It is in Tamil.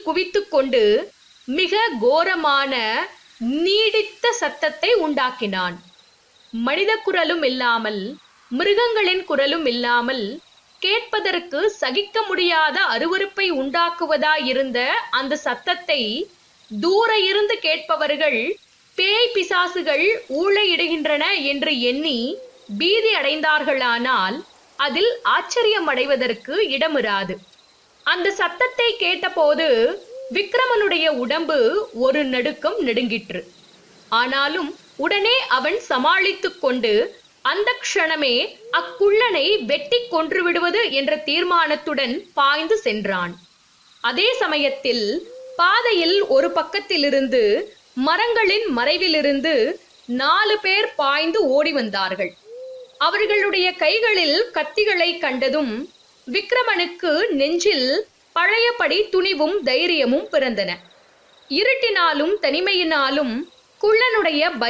குவித்துக் கொண்டு மிக கோரமான நீடித்த சத்தத்தை உண்டாக்கினான் மனித குரலும் இல்லாமல் மிருகங்களின் குரலும் இல்லாமல் கேட்பதற்கு சகிக்க முடியாத அருவருப்பை உண்டாக்குவதாயிருந்த அந்த சத்தத்தை தூர இருந்து கேட்பவர்கள் பேய் பிசாசுகள் ஊழையிடுகின்றன என்று எண்ணி பீதி அடைந்தார்களானால் அதில் ஆச்சரியமடைவதற்கு இடமிராது அந்த சத்தத்தை கேட்டபோது விக்ரமனுடைய உடம்பு ஒரு நடுக்கம் நடுங்கிற்று ஆனாலும் உடனே அவன் சமாளித்துக் கொண்டு அந்த க்ஷணமே அக்குள்ளனை வெட்டி கொன்று விடுவது என்ற தீர்மானத்துடன் பாய்ந்து சென்றான் அதே சமயத்தில் பாதையில் ஒரு பக்கத்திலிருந்து மரங்களின் மறைவிலிருந்து நாலு பேர் பாய்ந்து ஓடி வந்தார்கள் அவர்களுடைய கைகளில் கத்திகளை கண்டதும் விக்ரமனுக்கு நெஞ்சில் பழையபடி துணிவும் தைரியமும் பிறந்தன இருட்டினாலும் தனிமையினாலும் குள்ளனுடைய